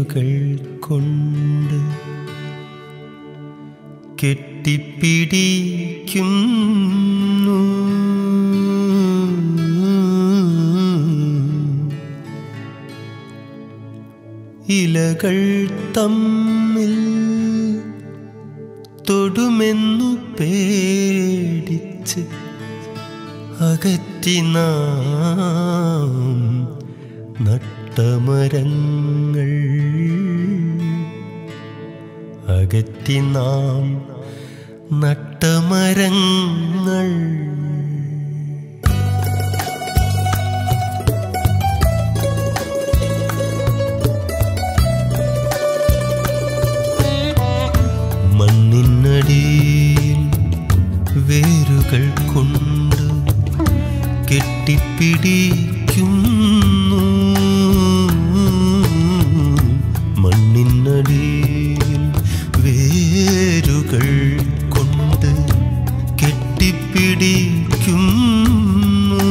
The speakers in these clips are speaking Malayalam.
വേരുകൾ കൊണ്ട് കെട്ടിപ്പിടിക്കുന്നു ഇലകൾ തമ്മിൽ തൊടുമെന്നു പേടിച്ച് അകറ്റി നാം നട്ടമരങ്ങൾ അകറ്റി നാം നട്ടമരങ്ങൾ മണ്ണിനടിയിൽ വേരുകൾ കൊണ്ട് കെട്ടിപ്പിടിക്കുന്നു മണ്ണിനടിയിൽ വേരുകൾ കൊണ്ട് കെട്ടിപ്പിടിക്കുന്നു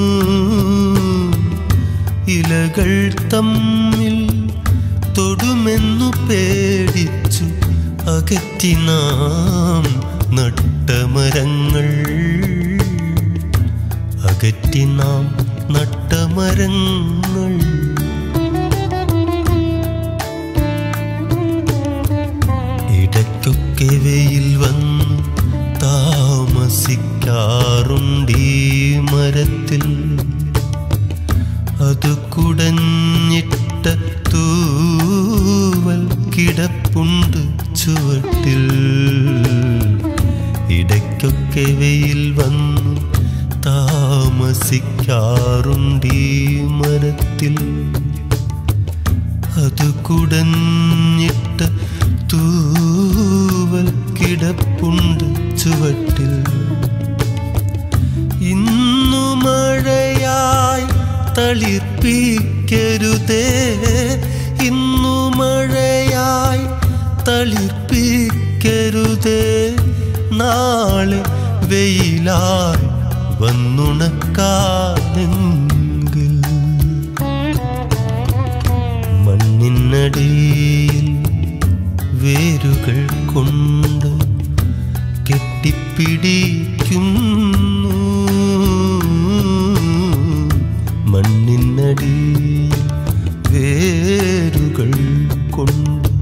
ഇലകൾ തമ്മിൽ തൊടുമെന്നു പേടിച്ചു അകറ്റി നാം നട്ടമരങ്ങൾ അകറ്റി നാം നട്ടമരങ്ങൾ ഇടയ്ക്കൊക്കെ വെയിൽ വന്നു താമസിക്കാറുണ്ടീ മരത്തിൽ അത് കുടഞ്ഞിട്ട തൂവൽ കിടപ്പുണ്ട് ചുവട്ടിൽ ഇടയ്ക്കൊക്കെ വെയിൽ വന്നു താമസിക്കാറുണ്ടീ മരത്തിൽ അത് കുടഞ്ഞിട്ട തൂവൽ കിടപ്പുണ്ട് ചുവട്ടിൽ ഇന്നു മഴയായി തളിർപ്പിക്കരുതേ ഇന്നു മഴയായി തളിർപ്പിക്കരുതേ നാളെ വെയിലായി വന്നുണക്കാനെങ്കിൽ മണ്ണിനടിയിൽ വേരുകൾ കൊണ്ട് കെട്ടിപ്പിടിക്കുന്നു മണ്ണിനടിയിൽ വേരുകൾ കൊണ്ട്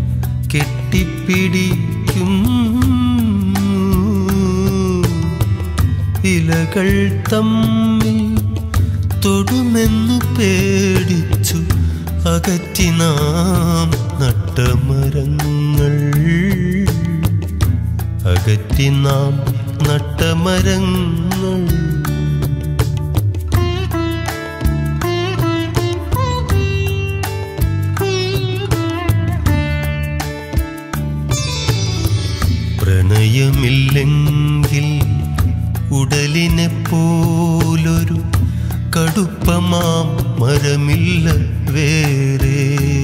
കെട്ടിപ്പിടിക്കുന്നു ഇലകൾ തമ്മിൽ തൊടുമെന്നു പേടിച്ചു അകറ്റി നാം നട്ടമരങ്ങൾ അകറ്റി നാം നട്ടമരങ്ങൾ പ്രണയമില്ലെങ്കിൽ ഉടലിനെ പോലൊരു കടുപ്പമാം മരമില്ല വേറെ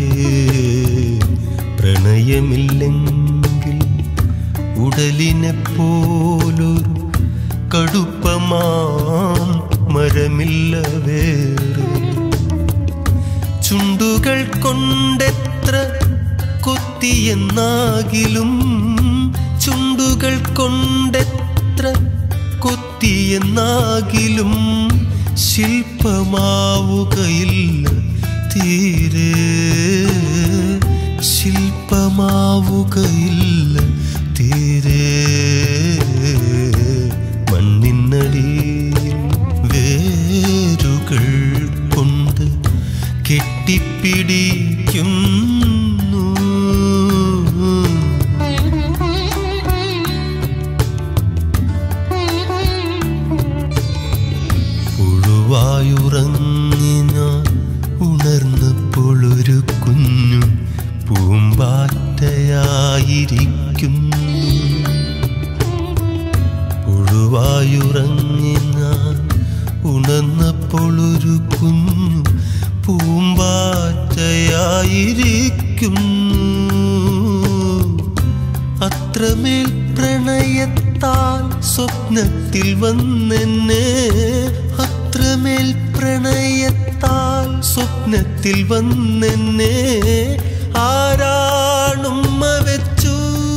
പ്രണയമില്ലെങ്കിൽ ഉടലിനെ പോലൊരു കടുപ്പമാം മരമില്ല വേറെ ചുണ്ടുകൾ കൊണ്ടെത്ര കൊത്തിയെന്നാകിലും ചുണ്ടുകൾ കൊണ്ടെത്ര കൊത്തിയെന്നാകിലും ശില്പമാവുകയില്ല തീരെ ശില്പമാവുകയില്ല തീരെ മണ്ണിനടിയിൽ വേരുകൾ കൊണ്ട് കെട്ടിപ്പിടിക്കുന്നു പുഴുവായുറങ്ങി ഞാൻ ഉണർന്നപ്പോൾ ഒരു കുഞ്ഞു പൂമ്പാറ്റയായിരിക്കുന്നു പുഴുവായുറങ്ങി ഞാൻ ഉണർന്നപ്പോൾ ഒരു കുഞ്ഞു പൂമ്പാറ്റയായിരിക്കുന്നു അത്രമേൽ പ്രണയത്താൽ സ്വപ്നത്തിൽ വന്നെന്നെ അത്രമേൽ പ്രണയത്താൽ സ്വപ്നത്തിൽ വന്നെന്നെ ആരാണുമ്മ വെച്ചു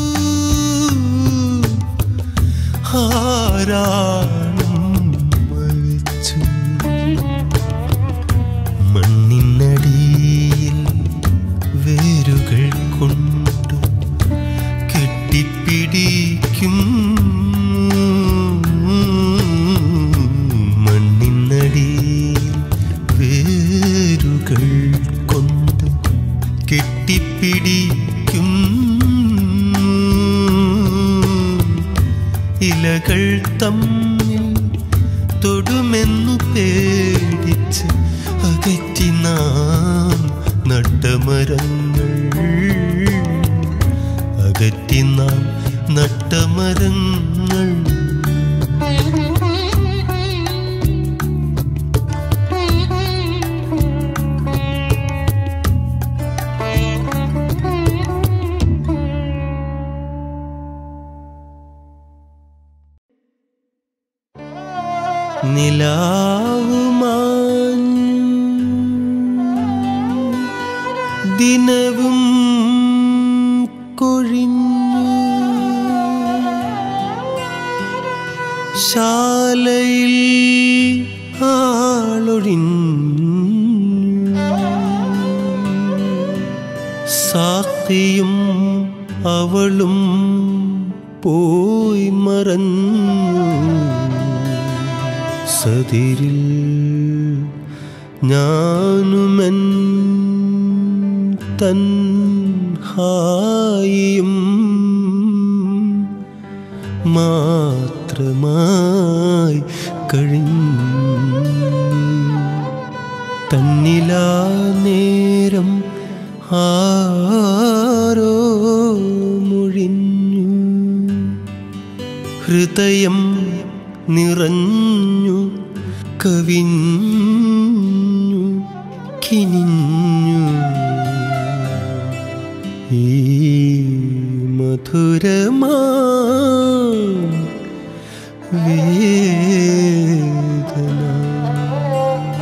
ആരാണുമ്മ വെച്ചു മണ്ണിനടിയിൽ വേരുകൾ കൊണ്ട് കെട്ടിപ്പിടിക്കും മണ്ണിനടിയിൽ വേരുകൾ കൊണ്ട് കെട്ടിപ്പിടിക്കും ഇലകൾ തമ്മിൽ തൊടുമെന്നു പേടിച്ച് അകറ്റി നാം നട്ടമരങ്ങൾ അകറ്റി നാം നട്ടമരങ്ങൾ നിലാവുമാഞ്ഞു ദിനവും കൊഴിഞ്ഞു ശാലയിൽ ആളൊഴിഞ്ഞു സാത്തിയും അവളും പോയി മറഞ്ഞു സതിരിൽ ഞാനുമൻ തൻ ഹായിയും മാത്രമായി കഴിഞ്ഞു തന്നിലാ നേരം ആരോ മുഴിഞ്ഞു ഹൃദയം നിറഞ്ഞു കവിഞ്ഞു കിനിഞ്ഞു ഈ മധുരമാ വേദന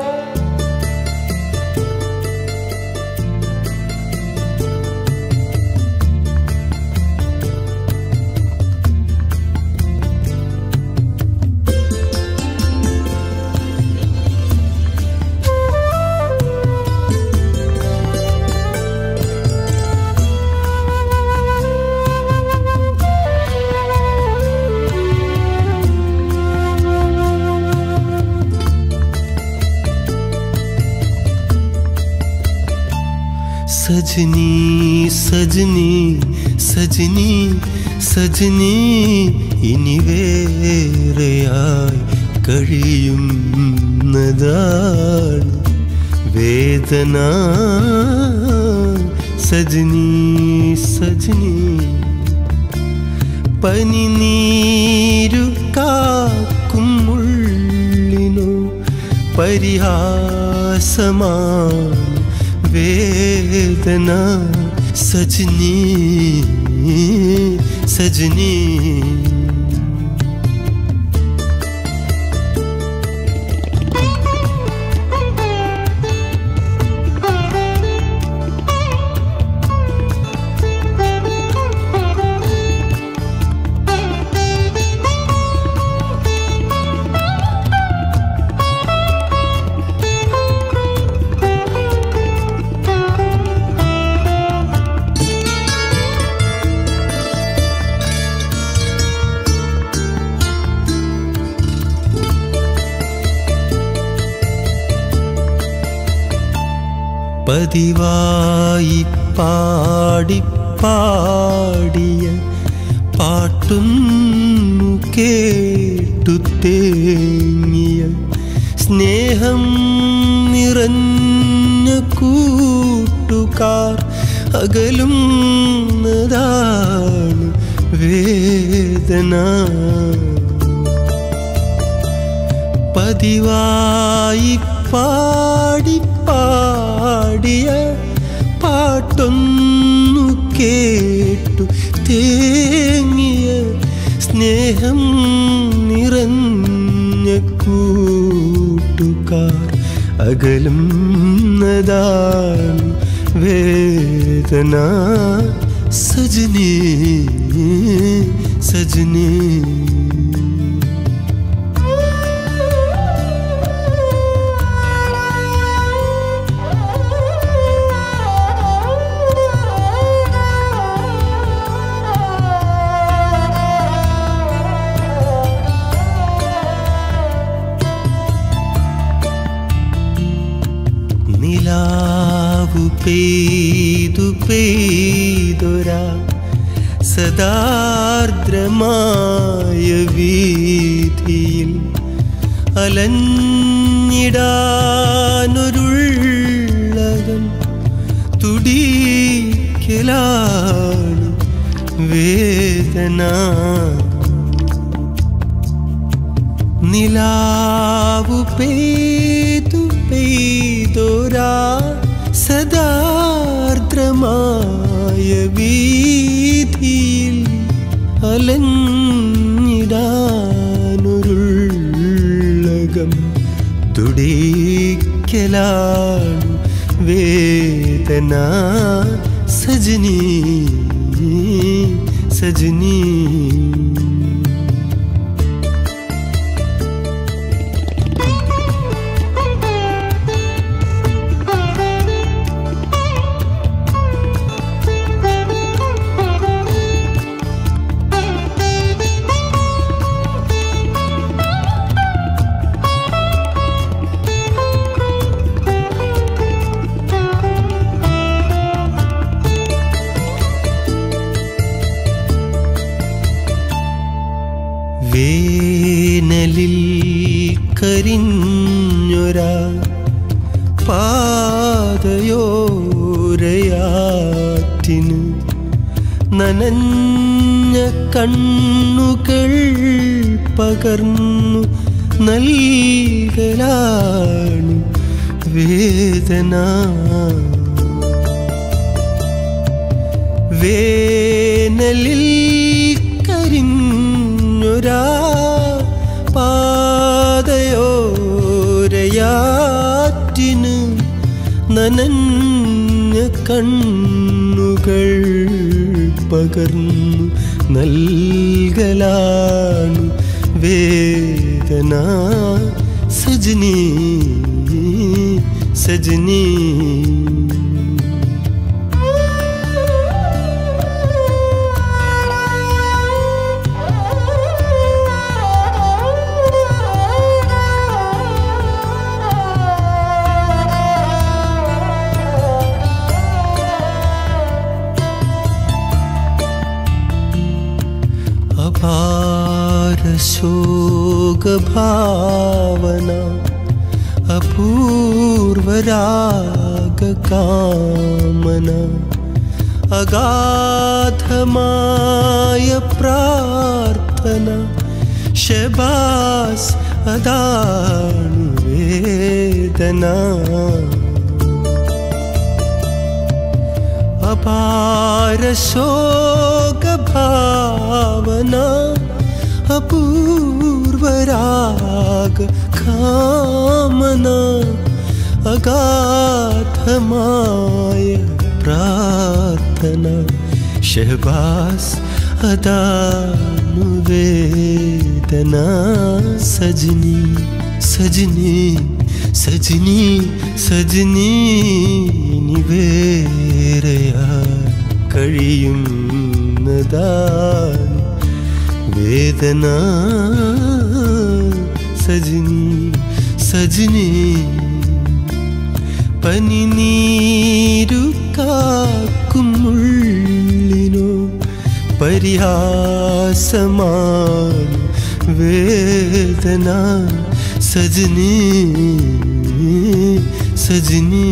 സജനി സജനി സജനി സജനി ഇനി വേറെയായി കഴിയുന്നതാണ് വേദന സജനി സജനി പനിനീരു കാക്കും ഉള്ളിനു പരിഹാസമാണ് വേദന സജനി സജനി പതിവായി പാടി പാടിയ പാട്ടുന്നു കേട്ടു തേങ്ങിയ സ്നേഹം നിറഞ്ഞ കൂട്ടുകാർ അകലുന്നതാണ് വേദന പതിവായി പാടി പാടിയ പാട്ടൊന്നു കേട്ടു തേങ്ങിയ സ്നേഹം നിറഞ്ഞ കൂട്ടുകാർ അകലുന്നതാണ് വേദന സജനി സജനി നിലാവു പെയ്തു പെയ്തൊരാ സദാർദ്രമായ വീതിയിൽ അലഞ്ഞിടാനൊരുള്ളകം തുടിക്കലാണ് വേദന നിലാവു പെയ്തു പെയ്തൊരാ സദാർദ്രമായ വീതിയിൽ അലഞ്ഞിടാനൊരുള്ളകം തുടിക്കലാണ് വേദന സജനി സജനി വേനലിൽ കരിഞ്ഞൊരാ പാതയോരയാറ്റിന് നനഞ്ഞ കണ്ണുകൾ പകർന്നു നൽകലാണ് വേദന വേനലിൽ കരിഞ്ഞൊരാ പാതയോരയാറ്റിന് നനഞ്ഞ കണ്ണുകൾ പകർന്നു നൽകലാണ് വേദന സജനി സജനി അപാര ശോകഭാവന അപൂർവരാഗകാമന അഗാധമായ പ്രാർത്ഥന ശബാസ് അതാണ് വേദന അപാര ശോകഭാവന അപൂർവരാഗ കാമന അഗാധമായ പ്രാർത്ഥന ഷഹബാസ് അതാനു വേദന സജനി സജനി സജനി സജനി നിവേരയാ കഴിയുന്നതാണ് വേദന സജനി സജനി പനിനീരു കാക്കും ഉള്ളിനോ പരിഹാസമാണ് വേദന സജനി സജനി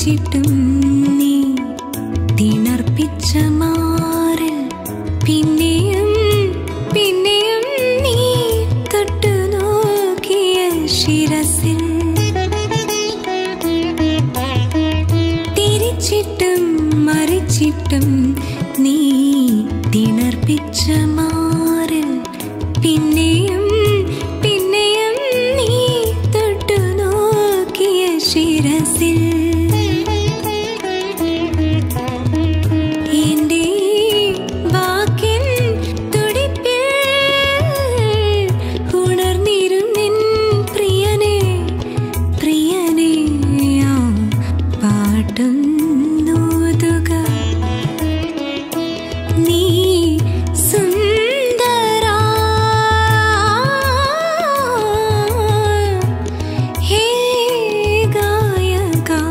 മരിച്ചിട്ടും നീ തിണർപ്പിച്ച മാറിൽ പിന്നെയും പിന്നെയും നീ തൊട്ടു നോക്കിയ ശിരസിൽ തിരിച്ചിട്ടും മറിച്ചിട്ടും നീ തിണർപ്പിച്ച മാറിൽ പിന്നെയും പിന്നെയും നീ തൊട്ടു നോക്കിയ ശിരസിൽ എന്റെ വാക്കിൻ തുടിപ്പിൽ ഉണർന്നിരുന്നിൻ പ്രിയനെ പ്രിയനെ ആ പാട്ടും നൂതുക നീ സുന്ദരാ ഹേ ഗായകാ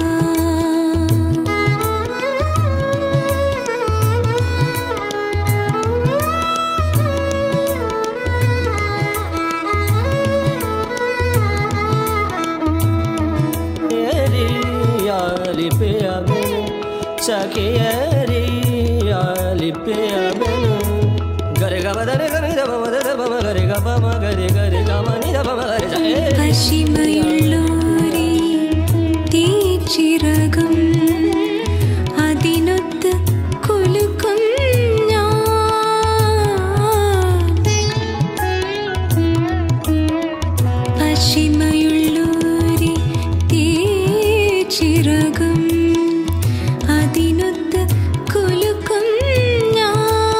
പശിമയുള്ളോരേ തീച്ചിറകും അതിനൊത്ത് കുലുക്കും ഞാൻ പശിമയുള്ളോരേ തീച്ചിറകും അതിനൊത്ത് കുലുക്കും ഞാൻ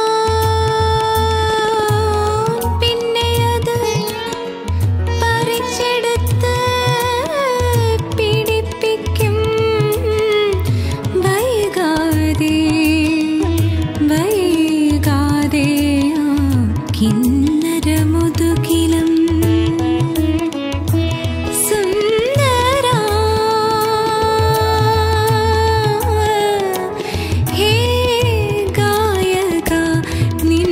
പിന്നെ അത് പറിച്ചെടുത്ത് പിടിപ്പിക്കും വൈകാതെ വൈകാതെ ആ കിന്നരമുതുകിലും സുന്ദരാ ഹേ ഗായക നിൻ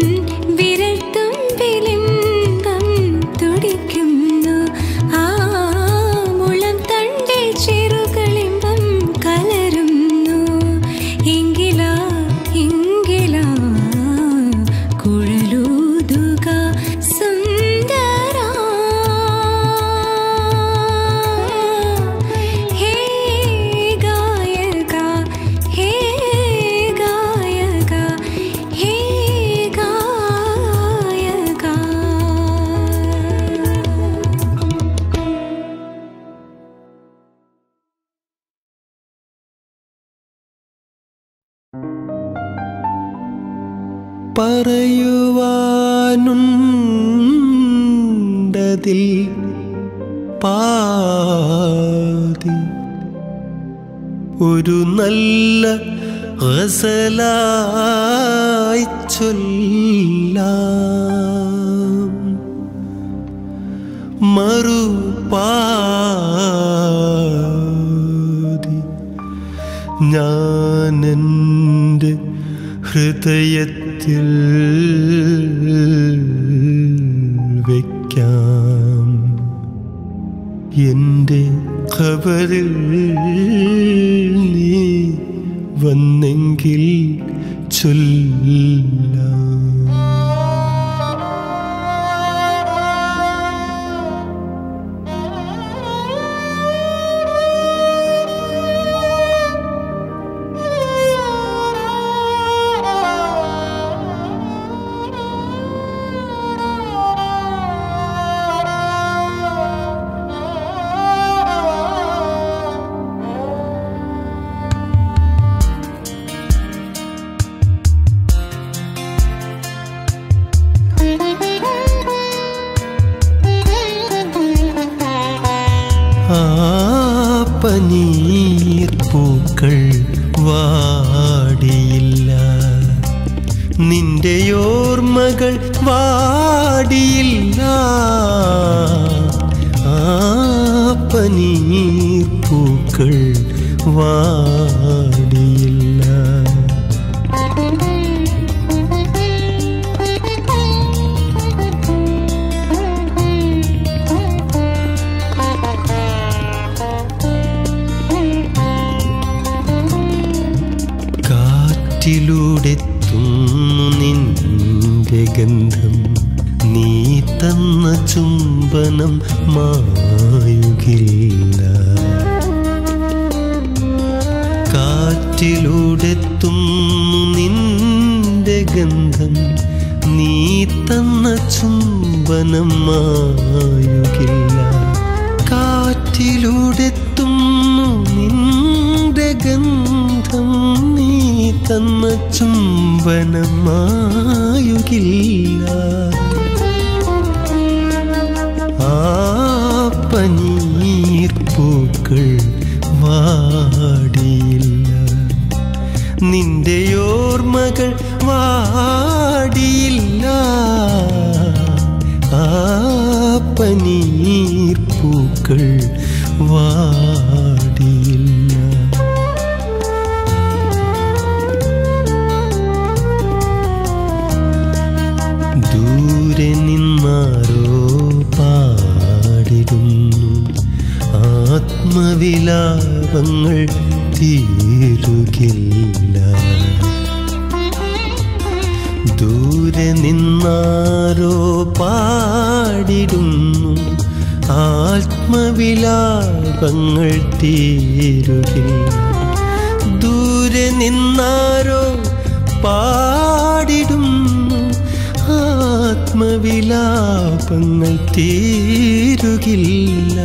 വിരൽത്തുമ്പിലിമ്പം തുടിക്കുന്നു ആ മുളം തണ്ടിൽ ചെറുകളിമ്പം കലരുന്നു എങ്കിലാ എങ്കിലാ കുഴലൂതുക സുന്ദരാ ഹേ ഗായക ഹേ ഗായക ഹേ ഗായക പറയുവാനുണ്ടതിൽ പാതി ഒരു നല്ല ഗസലായി ചൊല്ലാം മറുപാതി ഞാനെൻ്റെ ഹൃദയത്തിൽ വയ്ക്കാം എൻ്റെ ഖബറിൽ നീ വന്നെങ്കിൽ ചൊല്ലാം ആ പനീർ പൂക്കൾ വാടിയില്ല നിന്റെ ഓർമ്മകൾ വാടിയില്ല ആ പനീർ പൂക്കൾ വാടിയില്ല ഗന്ധം നീ തന്ന ചുംബനം മായുകില്ല കാറ്റിലൂടെത്തുന്നു നിന്റെ ഗന്ധം നീ തന്ന ചുംബനം മായുകില്ല കാറ്റിലൂടെത്തുന്നു നിന്റെ ഗന്ധം നീ തന്ന ചുംബനം മായുകില്ല ആ പനീർ പൂക്കൾ വാടിയില്ല നിന്റെ ഓർമ്മകൾ വാടിയില്ല ആ പനീർ പൂക്കൾ വാടിയില്ല ദൂരെ നിന്നാരോ പാടിടുന്നു ആത്മവിലാപങ്ങൾ തീരുകില്ല ദൂരെ നിന്നാരോ പാടിടുന്നു ആത്മവിലാപങ്ങൾ തീരുകില്ല ദൂരെ നിന്നാരോ പാടിടുന്നു ആത്മവിലാപങ്ങൾ തീരുകില്ല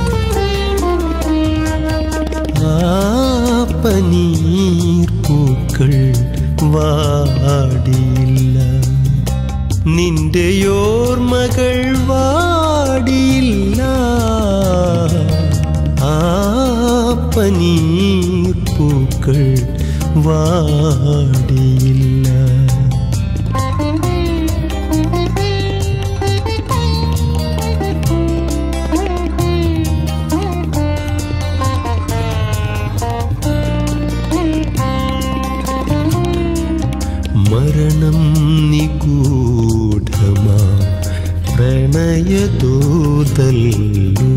ആ പനീർ പൂക്കൾ വാടിയില്ല നിന്റെ ഓർമ്മകൾ വാടിയില്ല ആ പനീർ പൂക്കൾ വാടിയില്ല മരണം നിഗൂഢമാ പ്രണയദൂതല്ലോ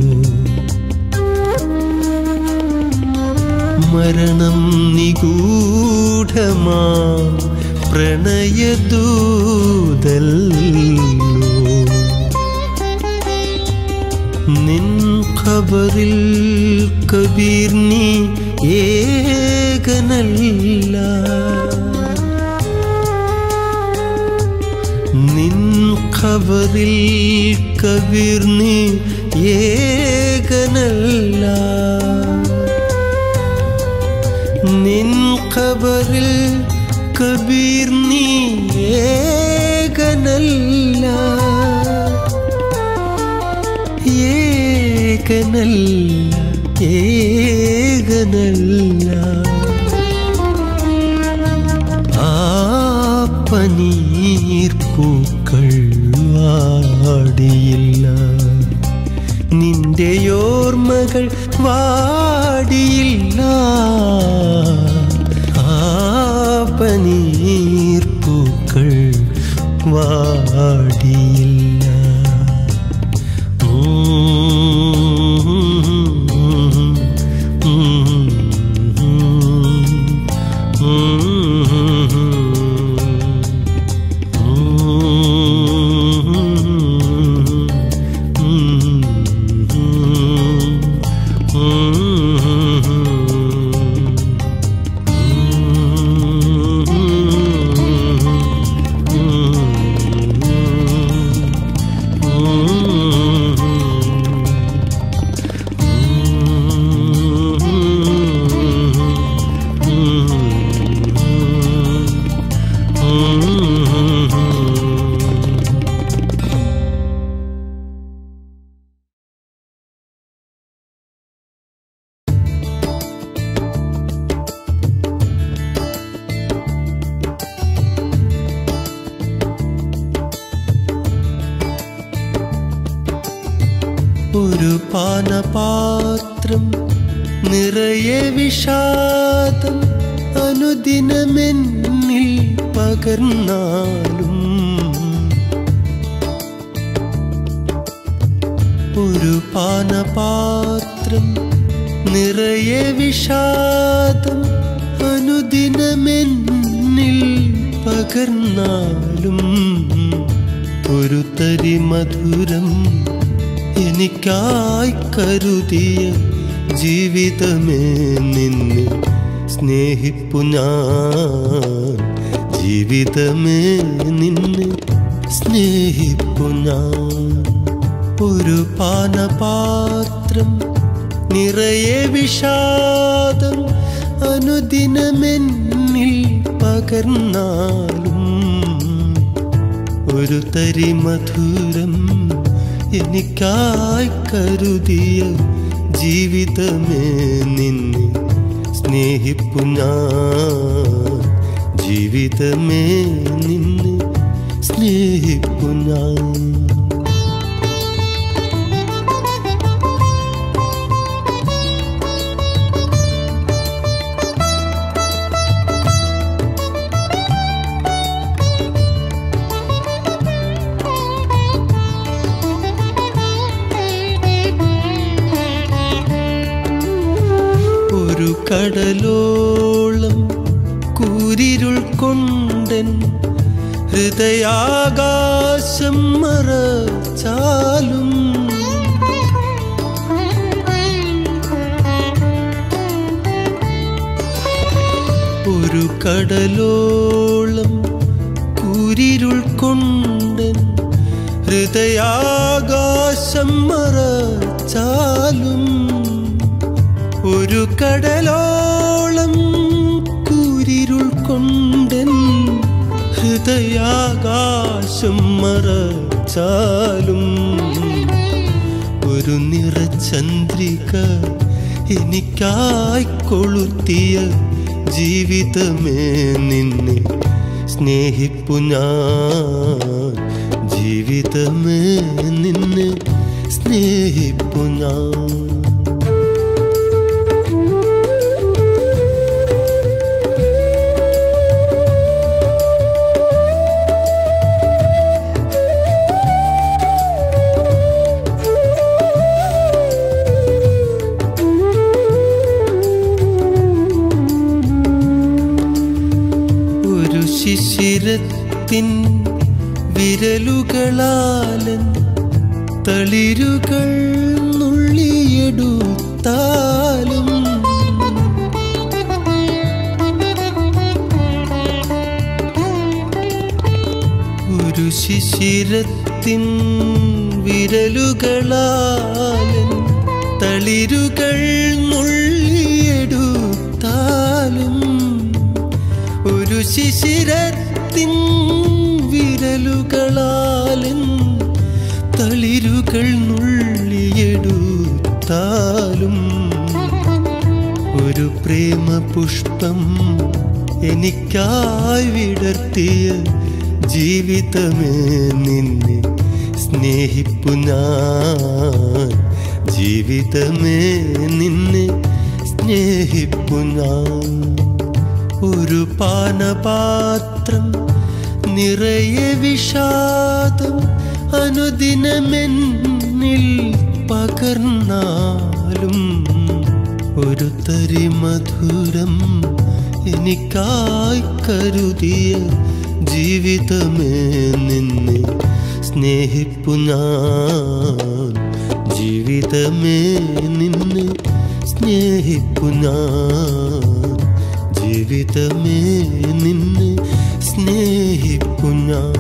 മരണം നിഗൂഢമാ പ്രണയദൂതല്ലോ നിൻ ഖബറിൽ കബീർ നീ ഏകനല്ല നിൻ ഖബറിൽ കബീർ നീ ഏകനല്ല നിൻ ഖബറിൽ കബീർ നീ ഏകനല്ല ഏകനല്ല ഏകനല്ല ആ പനീർ പൂക്കൾ വാടിയില്ല നിന്റെ ഓർമ്മകൾ വാടിയില്ല ആ പനീർ പൂക്കൾ വാടിയില്ല ഒരു പാനപാത്രം നിറയെ വിഷാദം അനുദിനമെന്നിൽ പകർന്നാലും ഒരു പാനപാത്രം നിറയെ വിഷാദം അനുദിനമെന്നിൽ പകർന്നാലും ഒരു തരി മധുരം എനിക്കായി കരുതിയ ജീവിതമേ നിന്നെ സ്നേഹിപ്പു ഞാൻ ജീവിതമേ നിന്നെ സ്നേഹിപ്പു ഞാൻ ഒരു പാനപാത്രം നിറയെ വിഷാദം അനുദിനമെന്നിൽ പകർന്നാലും ഒരു തരി മധുരം എനിക്കായി കരുതിയ ജീവിതമേ നിന്നെ സ്നേഹിപ്പു ഞാൻ ജീവിതമേ നിന്നെ സ്നേഹിപ്പു ഞാൻ ഒരു കടലോളം കൂരിരുൾ കൊണ്ടൻ ഹൃദയാകാശം മറച്ചാലും ഒരു കടലോളം കൂരിരുൾ കൊണ്ടൻ ഹൃദയാകാശം മറച്ചാലും ഒരു കടലോളം കൂരിരുൾ കൊണ്ടൻ ഹൃദയാകാശം മറച്ചാലും ഒരു നിറചന്ദ്രിക എനിക്കായി കൊളുത്തിയ ജീവിതമേ നിന്നെ സ്നേഹിപ്പു ഞാൻ ജീവിതമേ നിന്നെ സ്നേഹിപ്പു ഞാൻ ഒരു ശിശിരത്തിൻ വിരലുകളാലൻ തളിരുകൾ നുള്ളിയെടുത്താലും ഒരു ശിശിരത്തിൻ വിരലുകളാലൻ തളിരുകൾ നുള്ളിയെടുത്താലും ഒരു ശിശിരത്തിൻ വിരലുകളാലൻ തളിരുകൾ നുള്ളിയെടുത്താലും ഒരു പ്രേമ പുഷ്പം എനിക്കായി വിടർത്തിയ ജീവിതമേ നിന്നെ സ്നേഹിപ്പു ഞാൻ ജീവിതമേ നിന്നെ സ്നേഹിപ്പു ഞാൻ ഒരു പാനപാത്രം നിറയെ വിഷാദം അനുദിനമെന്നിൽ പകർന്നാലും ഒരു തരി മധുരം എനിക്കായി കരുതിയ ജീവിതമേ നിന്നെ സ്നേഹിപ്പു ഞാൻ ജീവിതമേ നിന്നെ സ്നേഹിപ്പു ഞാൻ ജീവിതമേ നിന്നെ സ്നേഹിപ്പു ഞാൻ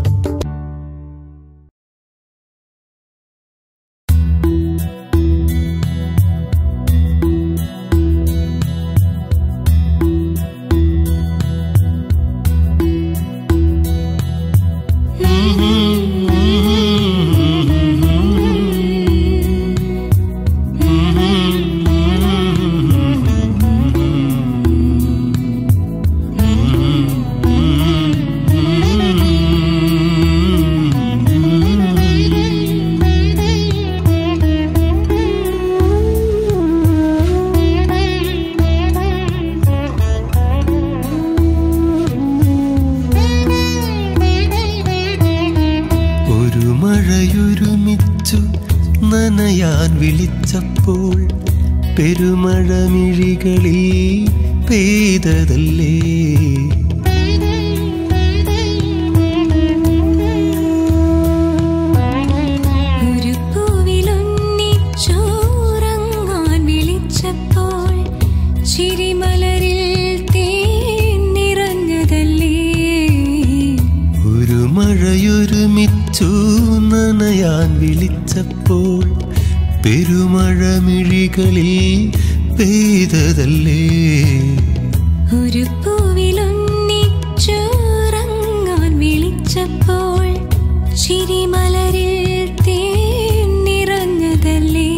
ഒരു മഴയൊരുമിച്ചു നനയാൻ വിളിച്ചപ്പോൾ പെരുമഴമിഴികളിൽ പെയ്തതല്ലേ മഴയൊരുമിച്ചു നനയാൻ വിളിച്ചപ്പോൾ പെരുമഴമിഴികളിൽ പെയ്തതല്ലേ ഒരു പൂവിലൊന്നിച്ചുറങ്ങാൻ വിളിച്ചപ്പോൾ ചിരിമലരിൽ തേൻ നിറഞ്ഞതല്ലേ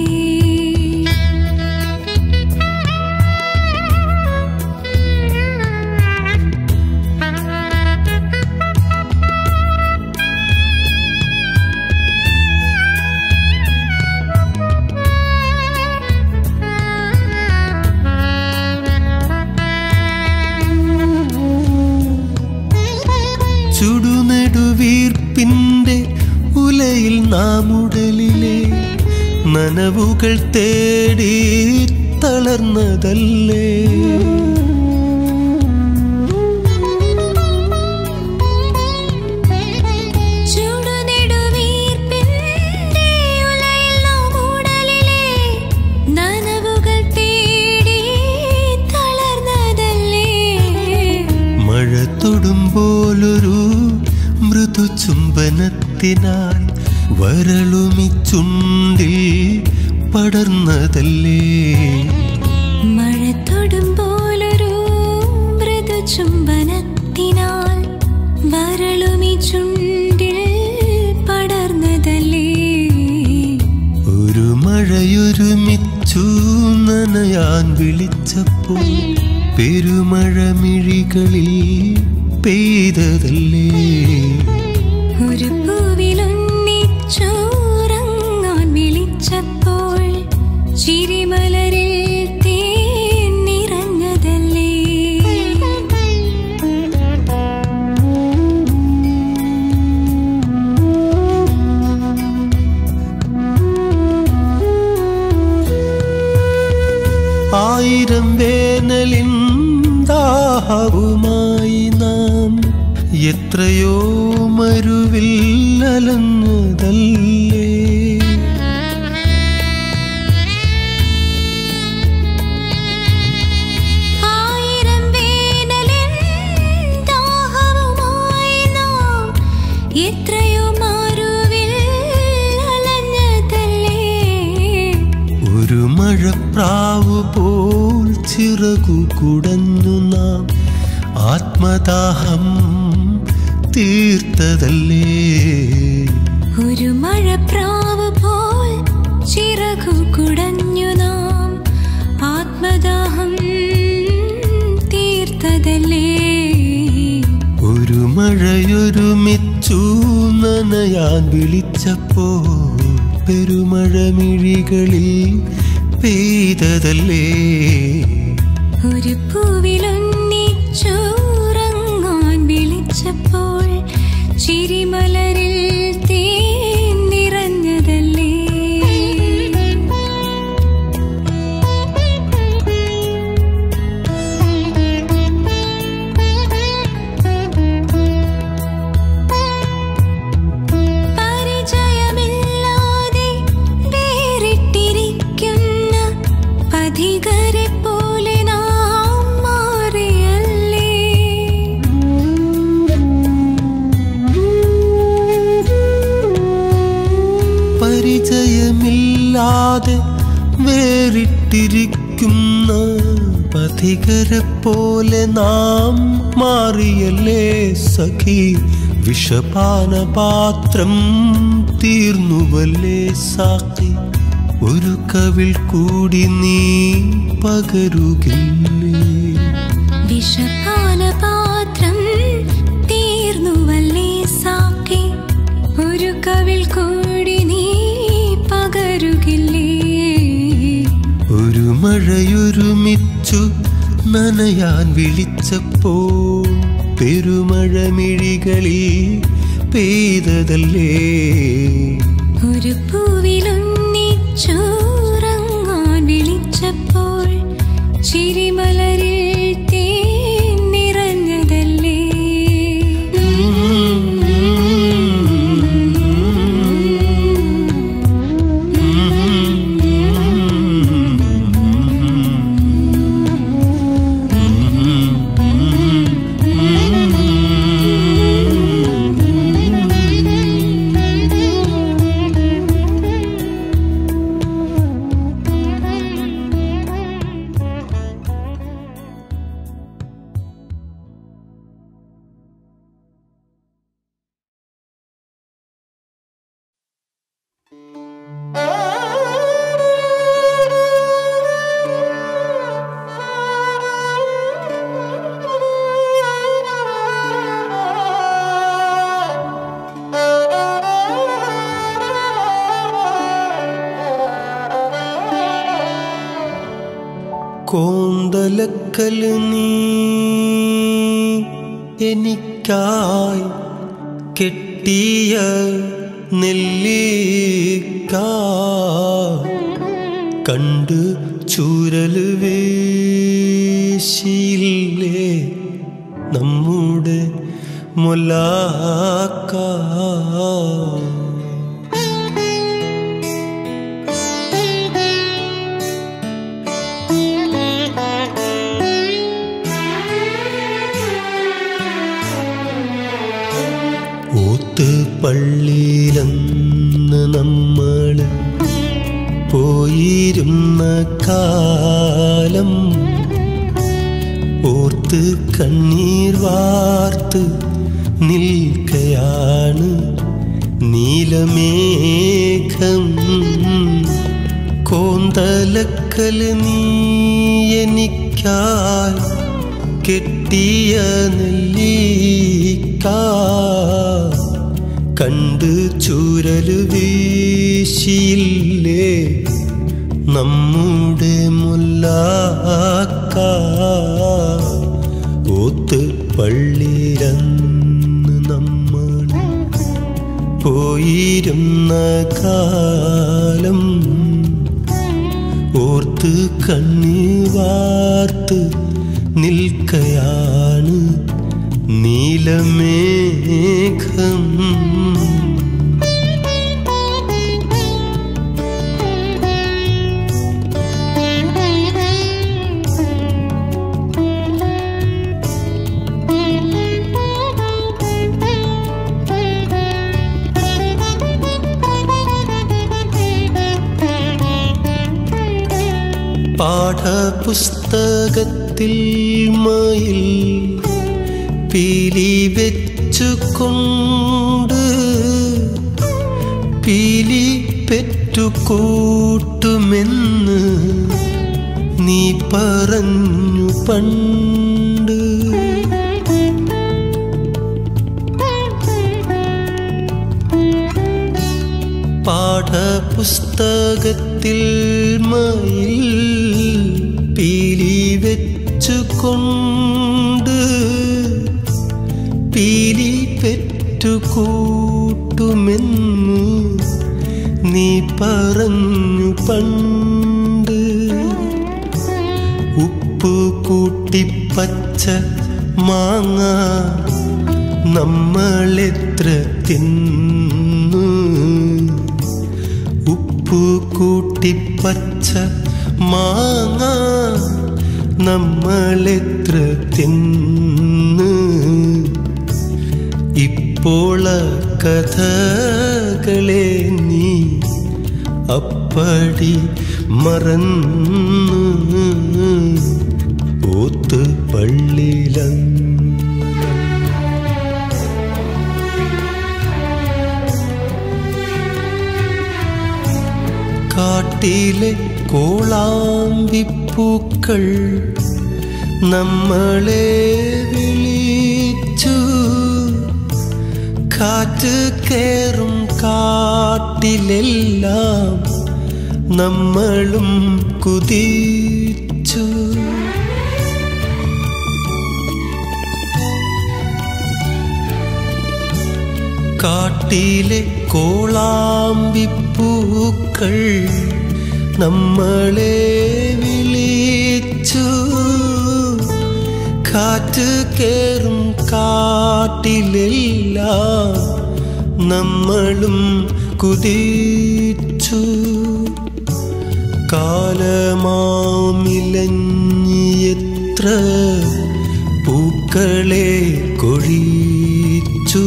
ചുടുനെടുവീർപ്പിന്റെ ഉലയിൽ നാം ഉടലിലെ നനവുകൾ തേടി തളർന്നതല്ലേ ചുടുനെടുവീർപ്പിന്റെ ഉലയിൽ നാം ഉടലിലെ നനവുകൾ തേടി തളർന്നതല്ലേ മഴ തൊടുമ്പോലൊരു മൃദു ചുംബനത്തിനാൽ വരളുമി ചുണ്ടിൽ പടർന്നതല്ലേ മഴ തൊടുമ്പോലൊരു മൃദു ചുംബനത്തിനാൽ വരളുമി ചുണ്ടിൽ പടർന്നതല്ലേ ഒരു മഴയൊരുമിച്ചു നനയാൻ വിളിച്ചപ്പോൾ പെരുമഴമിഴികളിൽ പെയ്തതല്ലേ ഒരു പൂവിലൊന്നിച്ചോറങ്ങാൻ വിളിച്ചപ്പോൾ ചിരിമലരിൽ തേൻ നിറഞ്ഞതല്ലേ ആയിരം വേനലിൻ ദാഹവുമായി നാം എത്രയോ മരുവിൽ അലഞ്ഞതല്ലേ ആയിരം വേനലിൻ ദാഹവുമായി നാം എത്രയോ മാറുവിൽ അലഞ്ഞതല്ലേ ഒരു മഴപ്രാവ് പോൽ ചിറകു കുടഞ്ഞു നാം ആത്മദാഹം തീർത്തതല്ലേ ഒരു മഴപ്രാവ് പോൽ ചിറകു കുടഞ്ഞു നാം ആത്മദാഹം തീർത്തതല്ലേ ഒരു മഴയൊരുമിച്ചു നനയാൻ വിളിച്ചപ്പോൾ പെരുമഴമിഴികളിൽ പെയ്തതല്ലേ ഒരു പൂവിലൊന്നിച്ചോറങ്ങാൻ വിളിച്ചപ്പോൾ ചിരിമലരിൽ തേൻ നിറഞ്ഞതല്ലേ പരിചയമില്ലാതെ വേറിട്ടിരിക്കുന്ന പഥികരെ പോലെ നാം മാറിയല്ലേ പരിചയമില്ലാതെ വേറിട്ടിരിക്കുന്ന പഥികരെ പോലെ നാം മാറിയല്ലേ സഖി വിഷപാനപാത്രം തീർന്നുവല്ലേ സാക്കി ഒരു കവിൾ കൂടി നീ പകരുകില്ലേ വിഷപാനപാത്രം തീർന്നുവല്ലേ സാക്കി ഒരു കവിൾ കൂടി നീ പകരുകില്ലേ ഒരു മഴയൊരുമിച്ചു നനയാൻ വിളിച്ചപ്പോൾ പെരുമഴമിഴികളിൽ പെയ്തതല്ലേ ഒരു പൂവിലൊന്നിച്ചോറങ്ങാൻ വിളിച്ചപ്പോൾ ചിരിമലരിൽ തേൻ നിറഞ്ഞതല്ലേ Mm-hmm. കോന്തലക്കല് നീ എനിക്കായി കെട്ടിയ നെല്ലിക്ക കണ്ട് ചൂരല് വേശിയില്ലേ നമ്മുടെ മൊലാക്ക ഓത്ത് പള്ളിയിലെന്ന് നമ്മള് പോയിരുന്ന കാലം ഓർത്ത് കണ്ണീർ വാർത്ത് നിൽക്കയാണ് നീലമേഘം കോന്തലക്കല് നീ എനിക്കായി കെട്ടിയ നെല്ലിക്ക കണ്ട് ചൂരല് വീശിയില്ലേ നമ്മുടെ മുല്ലാക്ക ഓത്ത് പള്ളിരന്ന് നമ്മൾ പോയിരുന്ന കാലം ഓർത്ത് കണ്ണീ വാർത്ത് നിൽക്കയാണ് നീലമേഘം പാഠപുസ്തകത്തിൽ മയിൽ പീലി വെച്ചുകൊണ്ട് പീലി പെറ്റുകൂട്ടുമെന്ന് നീ പറഞ്ഞു പണ്ട് പാഠപുസ്തകത്തിൽ മയിൽ പീലി വെച്ചുകൊണ്ട് പീലി പെറ്റുകൂട്ടുമെന്ന് നീ പറഞ്ഞു പണ്ട് ഉപ്പ് കൂട്ടിപ്പച്ച മാങ്ങ നമ്മളെത്ര തിന്നു ഉപ്പ് കൂട്ടിപ്പച്ച മാങ്ങ നമ്മളെത്ര തിന്ന് ഇപ്പോൾ കഥകളെ നീ അപ്പടി മറന്നു ഓത്ത് പള്ളിയിലങ്ങ് കാട്ടിലെ കോളാമ്പിപ്പൂക്കൾ നമ്മളെ വിളിച്ചു കാറ്റ് കേറും കാട്ടിലെല്ലാം നമ്മളും കുതിച്ചു കാട്ടിലെ കോളാമ്പിപ്പൂക്കൾ നമ്മളെ വിളിച്ചു കാറ്റ് കേറും കാട്ടിലെല്ലാം നമ്മളും കുതിച്ചു കാലമാമിലഞ്ഞിയെത്ര പൂക്കളെ കൊഴിച്ചു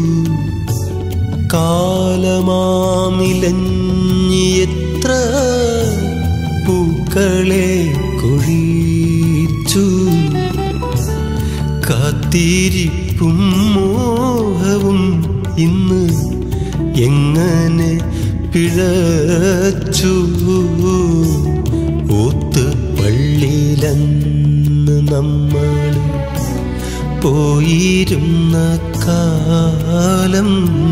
കാലമാമിലഞ്ഞിയെത്ര പൂക്കളെ കൊഴിച്ചു കാത്തിരിപ്പും മോഹവും ഇന്ന് എങ്ങനെ പിഴച്ചു ഒത്ത് പള്ളിയിലന്ന് നമ്മൾ പോയിരുന്ന കാലം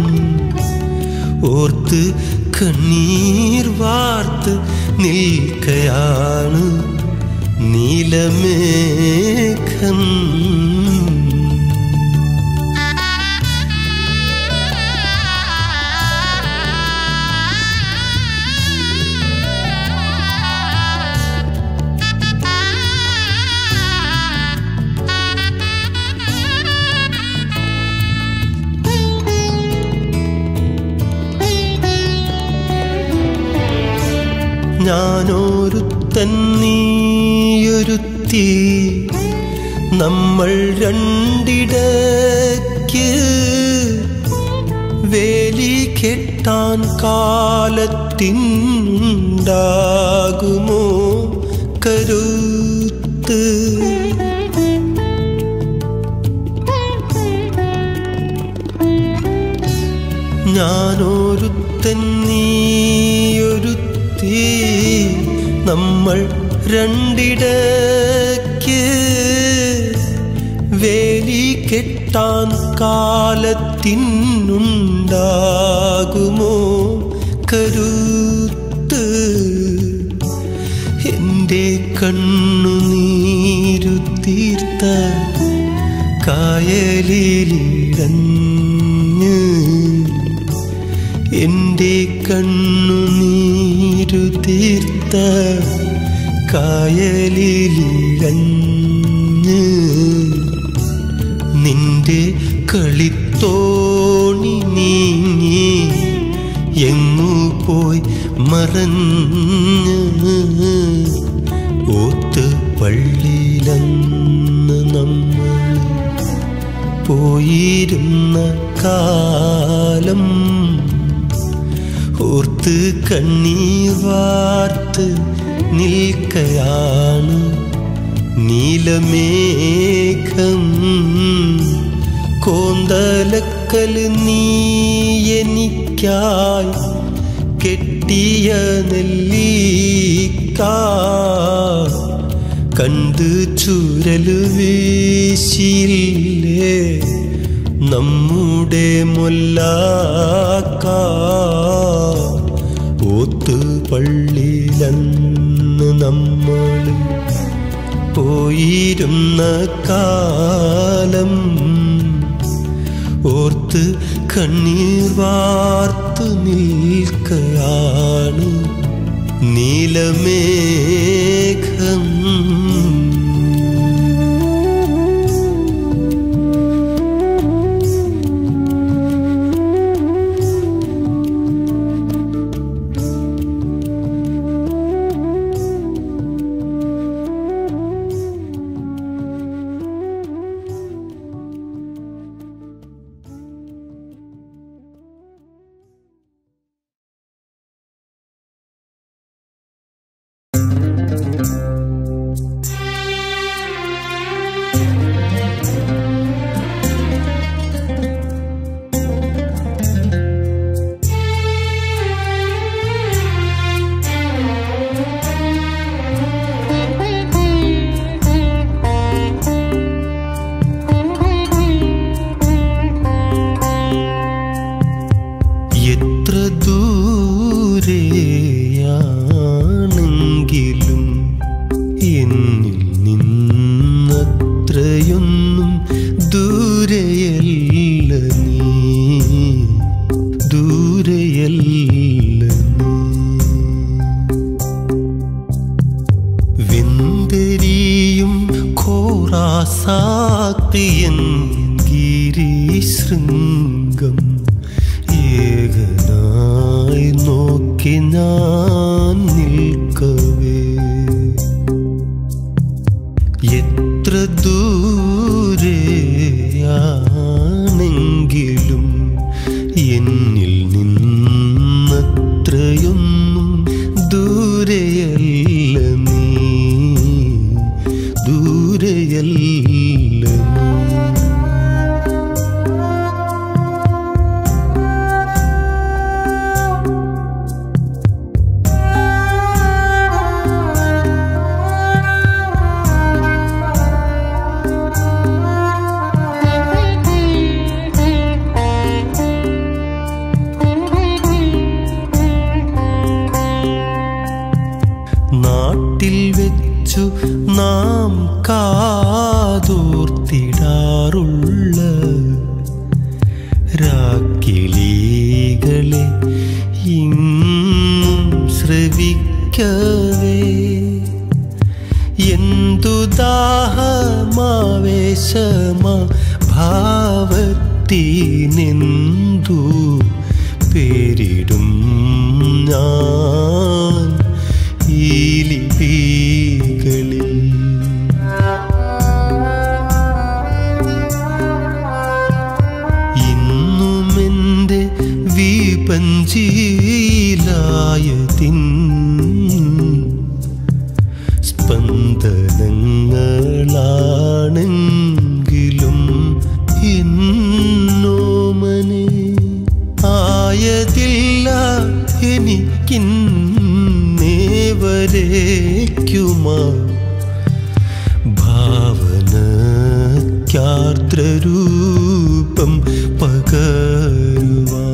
ഓർത്ത് കണ്ണീർ വാർത്ത് നിൽക്കയാണ് നീലമേഘം ഞാനൊരുത്തൻ നീയൊരുത്തി നമ്മൾ രണ്ടിടയ്ക്ക് വേലി കെട്ടാൻ കാലത്തിനുണ്ടാകുമോ കരുത്ത് ഞാനൊരുത്തൻ നീയൊരുത്തി നമ്മൾ രണ്ടിടയ്ക്ക് വേലി കെട്ടാൻ കാലത്തിനുണ്ടാകുമോ കരുത്ത് എൻ്റെ കണ്ണുനീരു തീർത്ത കായലിലിഴഞ്ഞ് എൻ്റെ കണ്ണുനീരു തീർത്ത കായലിലിഴഞ്ഞ് നിന്റെ കളിത്തോണി നീങ്ങി എങ്ങു പോയി മറഞ്ഞ് ഓത്ത് പള്ളിയിലന്ന് നമ്മൾ പോയിരുന്ന കാലം ഓർത്ത് കണ്ണീർ വാർത്ത് നിൽക്കയാണ് നീലമേഘം കോന്തലക്കൽ നീ എനിക്കായി കെട്ടിയ നെല്ലിക്ക കണ്ട് ചുരല് വീശിയില്ലേ നമ്മുടെ മൊല്ലാക്ക ഓത്ത് പള്ളിയിലന്ന് നമ്മൾ പോയിരുന്ന കാലം ഓർത്ത് കണ്ണീർ വാർത്ത് നിൽക്കയാണ് നീലമേഘം കിളികളെ ഇങ്ങും ശ്രവിക്കവേ എന്തു ദാഹമാവേശമാ ഭാവത്തിനെന്തു പേരിടും ഞാൻ ഈ ലിപികളിൽ ഇന്നുമെൻ്റെ വിപഞ്ചിയിലായതിൻ സ്പന്ദനങ്ങളാണെങ്കിലും എന്നോമനെ ആയതില്ല എനിക്കിന്നേവരേക്കുമാ ഭാവനക്കാർദ്രരൂപം പകരുവാൻ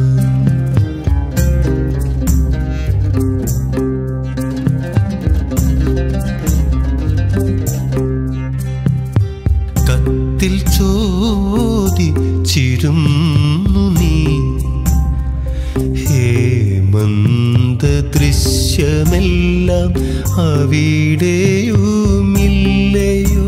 കത്തിൽ ചോദിച്ചിരുന്നു നീ ഹേമന്ത ദൃശ്യമെല്ലാം അവിടെയുമില്ലയോ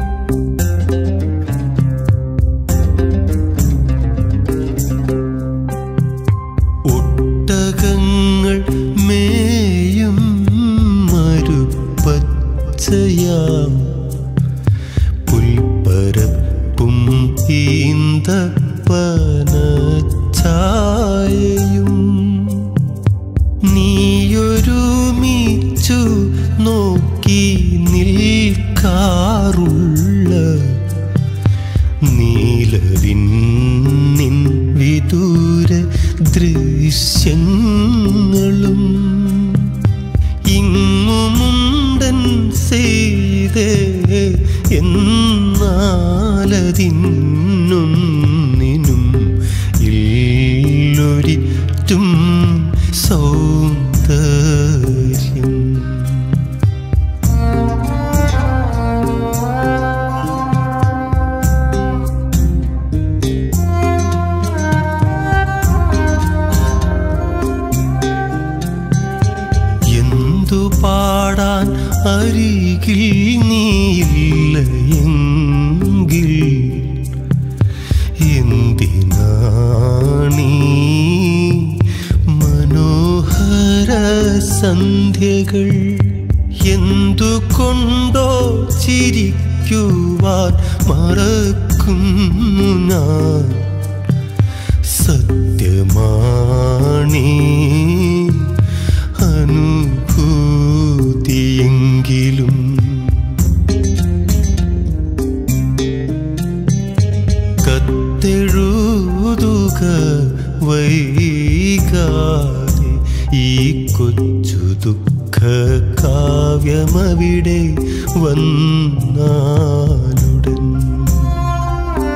ഒട്ടകങ്ങൾ മേയും മരുപ്പച്ചയാം പുൽപ്പരപ്പും ഈന്തപ്പനച്ചായയും നീയൊരുമിച്ചു നോക്കി നിൽക്കാറുള്ള നീലവിന്നിൻ വിദൂര ദൃശ്യങ്ങളും ഇങ്ങുമുണ്ടൻ ചെയ്തേ എന്നാലതിനൊന്നിനും ഇല്ലൊരിറ്റും സൗന്ദര്യം എന്തു പാടാൻ അരികിൽ നീയില്ല എങ്കിൽ എന്തിനാണീ മനോഹര സന്ധ്യകൾ എന്തുകൊണ്ടോ ചിരിക്കുവാൻ മറക്കുന്നു ഞാൻ സത്യമാണീ അനുഭൂതിയെങ്കിലും കത്തെഴുതുക വൈകാതെ ഈ കൊച്ചു ദുഃഖ കാവ്യമവിടെ വന്നാലുടൻ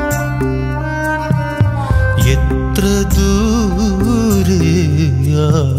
എത്ര ദൂരെയാ